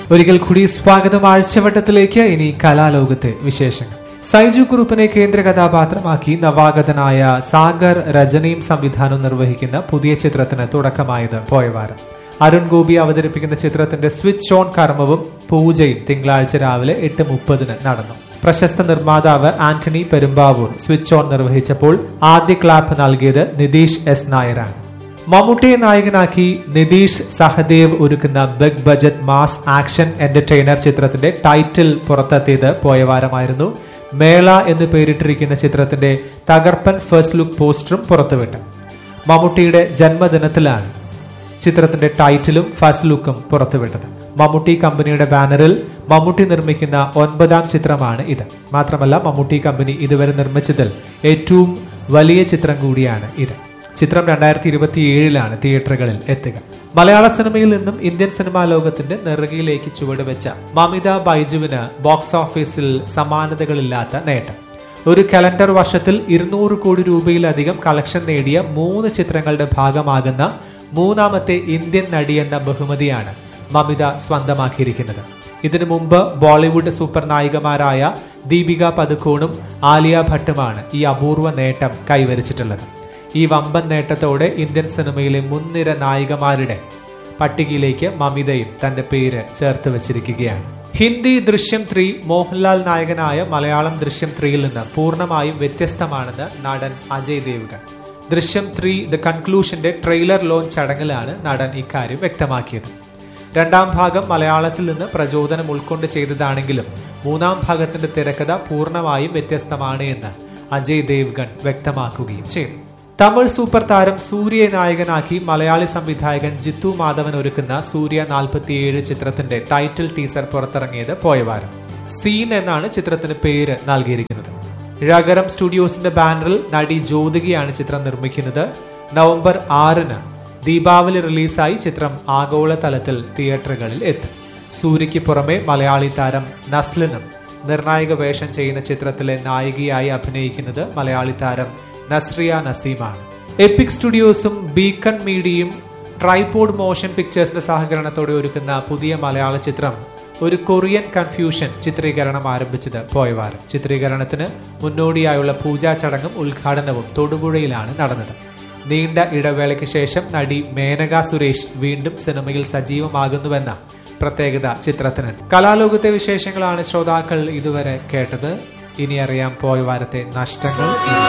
ഒരിക്കൽ കൂടി സ്വാഗതം ആഴ്ചവട്ടത്തിലേക്ക് ഇനി കലാലോകത്തെ വിശേഷങ്ങൾ സൈജു കുറുപ്പിനെ കേന്ദ്ര കഥാപാത്രമാക്കി നവാഗതനായ സാഗർ രചനയും സംവിധാനവും നിർവഹിക്കുന്ന പുതിയ ചിത്രത്തിന് തുടക്കമായത് പോയവാരം അരുൺ ഗോപി അവതരിപ്പിക്കുന്ന ചിത്രത്തിന്റെ സ്വിച്ച് ഓൺ കർമ്മവും പൂജയും തിങ്കളാഴ്ച രാവിലെ എട്ട് മുപ്പതിന് നടന്നു പ്രശസ്ത നിർമ്മാതാവ് ആന്റണി പെരുമ്പാവൂർ സ്വിച്ച് ഓൺ നിർവഹിച്ചപ്പോൾ ആദ്യ ക്ലാപ്പ് നൽകിയത് നിതീഷ് എസ് നായരാണ് മമ്മൂട്ടിയെ നായകനാക്കി നിതീഷ് സഹദേവ് ഒരുക്കുന്ന big budget mass action entertainer ചിത്രത്തിന്റെ ടൈറ്റിൽ പുറത്തെത്തിയത് പോയ വാരമായിരുന്നു മേള എന്ന് പേരിട്ടിരിക്കുന്ന ചിത്രത്തിന്റെ തകർപ്പൻ ഫസ്റ്റ് ലുക്ക് പോസ്റ്ററും പുറത്തുവിട്ടു മമ്മൂട്ടിയുടെ ജന്മദിനത്തിലാണ് ചിത്രത്തിന്റെ ടൈറ്റിലും ഫസ്റ്റ് ലുക്കും പുറത്തുവിട്ടത് മമ്മൂട്ടി കമ്പനിയുടെ ബാനറിൽ മമ്മൂട്ടി നിർമ്മിക്കുന്ന ഒൻപതാം ചിത്രമാണ് ഇത് മാത്രമല്ല മമ്മൂട്ടി കമ്പനി ഇതുവരെ നിർമ്മിച്ചതിൽ ഏറ്റവും വലിയ ചിത്രം കൂടിയാണ് ഇത് ചിത്രം രണ്ടായിരത്തി ഇരുപത്തി ഏഴിലാണ് തിയേറ്ററുകളിൽ എത്തുക മലയാള സിനിമയിൽ നിന്നും ഇന്ത്യൻ സിനിമാ ലോകത്തിന്റെ നെറുകയിലേക്ക് ചുവടുവെച്ച മമിത ബൈജുവിന് ബോക്സ് ഓഫീസിൽ സമാനതകളില്ലാത്ത നേട്ടം ഒരു കലണ്ടർ വർഷത്തിൽ ഇരുന്നൂറ് കോടി രൂപയിലധികം കളക്ഷൻ നേടിയ മൂന്ന് ചിത്രങ്ങളുടെ ഭാഗമാകുന്ന മൂന്നാമത്തെ ഇന്ത്യൻ നടി എന്ന ബഹുമതിയാണ് മമിത സ്വന്തമാക്കിയിരിക്കുന്നത് ഇതിനു മുമ്പ് ബോളിവുഡ് സൂപ്പർ നായികമാരായ ദീപിക പതുക്കോണും ആലിയ ഭട്ടുമാണ് ഈ അപൂർവ നേട്ടം കൈവരിച്ചിട്ടുള്ളത് ഈ വമ്പൻ നേട്ടത്തോടെ ഇന്ത്യൻ സിനിമയിലെ മുൻനിര നായികമാരുടെ പട്ടികയിലേക്ക് മമിതയും തന്റെ പേര് ചേർത്ത് വച്ചിരിക്കുകയാണ് ഹിന്ദി ദൃശ്യം ത്രീ മോഹൻലാൽ നായകനായ മലയാളം ദൃശ്യം ത്രീയിൽ നിന്ന് പൂർണ്ണമായും വ്യത്യസ്തമാണെന്ന് നടൻ അജയ് ദേവ്ഗൺ ദൃശ്യം ത്രീ ദ കൺക്ലൂഷന്റെ ട്രെയിലർ ലോഞ്ച് ചടങ്ങിലാണ് നടൻ ഇക്കാര്യം വ്യക്തമാക്കിയത് രണ്ടാം ഭാഗം മലയാളത്തിൽ നിന്ന് പ്രചോദനം ഉൾക്കൊണ്ട് ചെയ്തതാണെങ്കിലും മൂന്നാം ഭാഗത്തിന്റെ തിരക്കഥ പൂർണ്ണമായും വ്യത്യസ്തമാണ് എന്ന് അജയ് ദേവ്ഗൺ വ്യക്തമാക്കുകയും ചെയ്തു തമിഴ് സൂപ്പർ താരം സൂര്യയെ നായകനാക്കി മലയാളി സംവിധായകൻ ജിത്തു മാധവൻ ഒരുക്കുന്ന സൂര്യ നാൽപ്പത്തിയേഴ് ചിത്രത്തിന്റെ ടൈറ്റിൽ ടീസർ പുറത്തിറങ്ങിയത് പോയവാരം സീൻ എന്നാണ് ചിത്രത്തിന് പേര് നൽകിയിരിക്കുന്നത് രഗരം സ്റ്റുഡിയോസിന്റെ ബാനറിൽ നടി ജ്യോതികയാണ് ചിത്രം നിർമ്മിക്കുന്നത് നവംബർ ആറിന് ദീപാവലി റിലീസായി ചിത്രം ആഗോളതലത്തിൽ തിയേറ്ററുകളിൽ എത്തും സൂര്യയ്ക്ക് പുറമെ മലയാളി താരം നസ്ലിനും നിർണായക വേഷം ചെയ്യുന്ന ചിത്രത്തിലെ നായികയായി അഭിനയിക്കുന്നത് മലയാളി താരം നസ്രിയ നസീമാണ് എപ്പിക് സ്റ്റുഡിയോസും ബീക്കൺ മീഡിയയും ട്രൈപോഡ് മോഷൻ പിക്ചേഴ്സിന്റെ സഹകരണത്തോടെ ഒരുക്കുന്ന പുതിയ മലയാള ചിത്രം ഒരു കൊറിയൻ കൺഫ്യൂഷൻ ചിത്രീകരണം ആരംഭിച്ചത് പോയവാരം ചിത്രീകരണത്തിന് മുന്നോടിയായുള്ള പൂജാ ചടങ്ങും ഉദ്ഘാടനവും തൊടുപുഴയിലാണ് നടന്നത് നീണ്ട ഇടവേളയ്ക്ക് ശേഷം നടി മേനക സുരേഷ് വീണ്ടും സിനിമയിൽ സജീവമാകുന്നുവെന്ന പ്രത്യേകത ചിത്രത്തിനുണ്ട് കലാലോകത്തെ വിശേഷങ്ങളാണ് ശ്രോതാക്കൾ ഇതുവരെ കേട്ടത് ഇനി അറിയാം പോയ വാരത്തെ നഷ്ടങ്ങൾ